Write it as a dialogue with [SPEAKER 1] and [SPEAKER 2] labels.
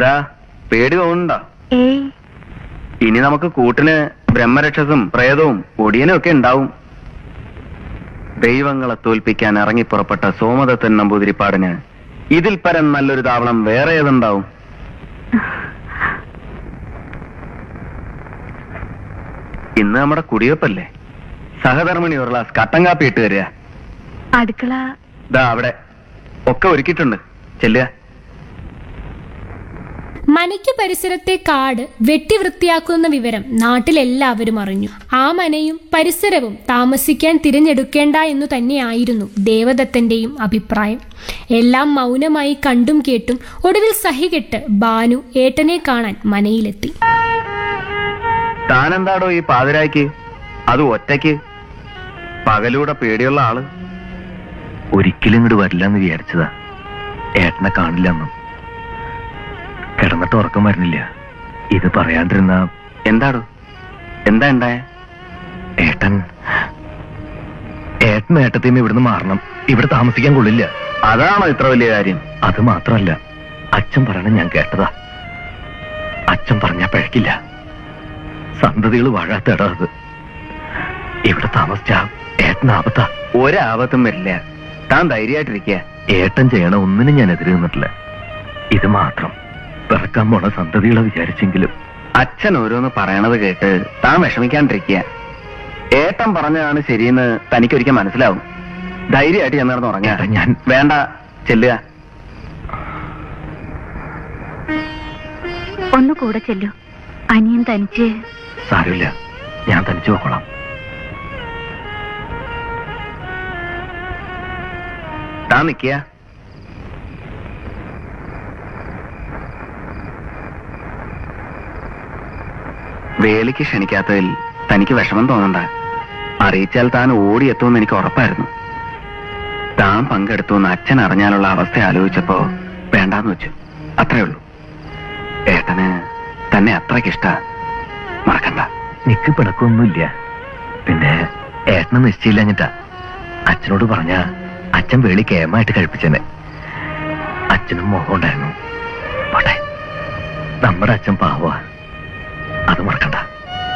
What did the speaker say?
[SPEAKER 1] എന്താ പേടി തോന്നുന്നുണ്ടോ
[SPEAKER 2] ഏയ്
[SPEAKER 1] ഇനി നമുക്ക് കൂട്ടിന് ബ്രഹ്മരക്ഷസും പ്രേതവും ഒടിയനും ഒക്കെ ഉണ്ടാവും ദൈവങ്ങളെ തോൽപ്പിക്കാൻ ഇറങ്ങി പുറപ്പെട്ട സോമദത്തൻ നമ്പൂതിരിപ്പാടിന് ഇതിൽ പരം നല്ലൊരു താവളം വേറെ ഏതുണ്ടാവും ഇന്ന് നമ്മുടെ കുടിവെപ്പല്ലേ സഹധർമ്മിണി ഒരു ഗ്ലാസ് കട്ടൻ കാപ്പി ഇട്ട് തരിക
[SPEAKER 2] അടുക്കള
[SPEAKER 1] ദാ അവിടെ ഒക്കെ ഒരുക്കിയിട്ടുണ്ട് ചെല്ലുക
[SPEAKER 3] മനയ്ക്ക് പരിസരത്തെ കാട് വെട്ടിവൃത്തിയാക്കുന്ന വിവരം നാട്ടിലെല്ലാവരും അറിഞ്ഞു ആ മനയും പരിസരവും താമസിക്കാൻ തിരഞ്ഞെടുക്കേണ്ട എന്നു തന്നെയായിരുന്നു ദേവദത്തന്റെയും അഭിപ്രായം എല്ലാം മൗനമായി കണ്ടും കേട്ടും ഒടുവിൽ സഹികെട്ട് ബാനു ഏട്ടനെ കാണാൻ മനയിലെത്തി
[SPEAKER 1] താനെന്താടോ ഈ പാതിരായ്ക്ക് അത് ഒറ്റയ്ക്ക് പകലൂടെ പേടിയുള്ള ആള്
[SPEAKER 4] ഒരിക്കലും ഇങ്ങോട്ട് വരില്ലെന്ന് വിചാരിച്ചതാ ഏട്ടനെ കാണില്ലെന്നും കിടന്നിട്ട് ഉറക്കം വരുന്നില്ല ഇത് പറയാണ്ടിരുന്ന
[SPEAKER 1] എന്താടോ എന്താ ഉണ്ടായ
[SPEAKER 4] ഏട്ടൻ ഏട്ടൻ ഏട്ടത്തെയും ഇവിടുന്ന് മാറണം ഇവിടെ താമസിക്കാൻ കൊള്ളില്ല
[SPEAKER 1] അതാണോ ഇത്ര വലിയ കാര്യം
[SPEAKER 4] അത് മാത്രമല്ല അച്ഛൻ പറയണ ഞാൻ കേട്ടതാ അച്ഛൻ പറഞ്ഞാ പഴക്കില്ല സന്തതികൾ വാഴാത്ത ഇടം അത് ഇവിടെ താമസിച്ച ഏട്ടൻ ആപത്താ
[SPEAKER 1] ഒരാപത്തും വരില്ല താൻ ധൈര്യമായിട്ടിരിക്കുക
[SPEAKER 4] ഏട്ടൻ ചെയ്യണ ഒന്നിനും ഞാൻ എതിര് നിന്നിട്ടില്ല ഇത് മാത്രം പിറക്കാൻ പോണ സന്തതികളെ വിചാരിച്ചെങ്കിലും
[SPEAKER 1] അച്ഛൻ ഓരോന്ന് പറയണത് കേട്ട് താൻ വിഷമിക്കാണ്ടിരിക്കുക ഏട്ടൻ പറഞ്ഞതാണ് ശരിയെന്ന് തനിക്കൊരിക്കൽ മനസ്സിലാവും ധൈര്യമായിട്ട് ഞാൻ നടന്ന് ഉറങ്ങാ
[SPEAKER 4] ഏട്ടാ, ഞാൻ
[SPEAKER 1] വേണ്ട ചെല്ലുക
[SPEAKER 2] ഒന്ന് കൂടെ ചെല്ലു അനിയൻ തനിച്ച്
[SPEAKER 4] സാരമില്ല ഞാൻ തനിച്ചു പോക്കോളാം
[SPEAKER 1] താൻ നിക്കുക വേലിക്ക് ക്ഷണിക്കാത്തതിൽ തനിക്ക് വിഷമം തോന്നണ്ട അറിയിച്ചാൽ താൻ ഓടിയെത്തുമെന്ന് എനിക്ക് ഉറപ്പായിരുന്നു താൻ പങ്കെടുത്തു എന്ന് അച്ഛൻ അറിഞ്ഞാലുള്ള അവസ്ഥ ആലോചിച്ചപ്പോ വേണ്ടാന്ന് വെച്ചു അത്രേ ഉള്ളൂ ഏട്ടന് തന്നെ അത്രയ്ക്കിഷ്ട മറക്കണ്ട
[SPEAKER 4] നിക്ക് പിണക്കൊന്നുമില്ല പിന്നെ ഏട്ടനെ നിശ്ചയില്ലഞ്ഞിട്ടാ അച്ഛനോട് പറഞ്ഞ അച്ഛൻ വേളി കേമായിട്ട് കഴിപ്പിച്ചെന്നെ അച്ഛനും മോഹം ഉണ്ടായിരുന്നു പോട്ടെ നമ്മുടെ അച്ഛൻ പാവ അത് മറക്കണ്ട